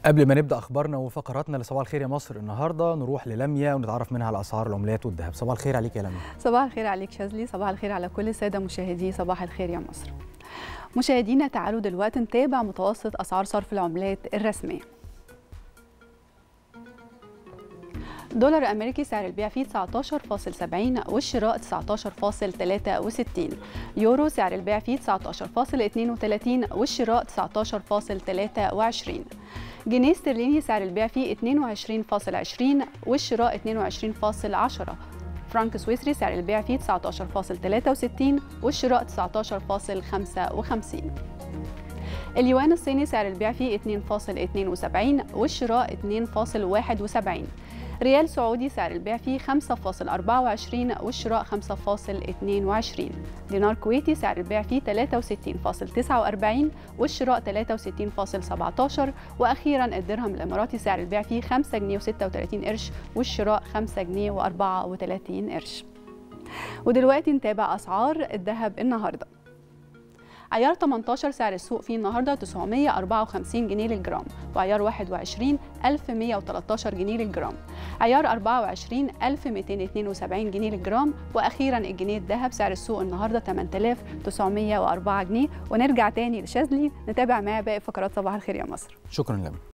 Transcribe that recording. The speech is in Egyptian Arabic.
قبل ما نبدا اخبارنا وفقراتنا لصباح الخير يا مصر النهارده نروح للميا ونتعرف منها على اسعار العملات والذهب صباح الخير عليك يا لميا صباح الخير عليك شاذلي صباح الخير على كل الساده مشاهدي صباح الخير يا مصر مشاهدينا تعالوا دلوقتي نتابع متوسط اسعار صرف العملات الرسميه دولار امريكي سعر البيع فيه 19.70 والشراء 19.63 يورو سعر البيع فيه 19.32 والشراء 19.23 جنيه استرليني سعر البيع فيه 22.20 والشراء 22.10 فرانك سويسري سعر البيع فيه 19.63 والشراء 19.55 اليوان الصيني سعر البيع فيه 2.72 والشراء 2.71 ريال سعودي سعر البيع فيه 5.24 والشراء 5.22 دينار كويتي سعر البيع فيه 63.49 والشراء 63.17 واخيرا الدرهم الاماراتي سعر البيع فيه 5 جنيه و36 قرش والشراء 5 جنيه و34 قرش ودلوقتي نتابع اسعار الذهب النهارده عيار 18 سعر السوق فيه النهارده 954 جنيه للجرام وعيار 21 1113 جنيه للجرام عيار 24 1272 جنيه للجرام واخيرا الجنيه الذهب سعر السوق النهارده 8904 جنيه ونرجع تاني لشاذلي نتابع معاه باقي فقرات صباح الخير يا مصر شكرا لميا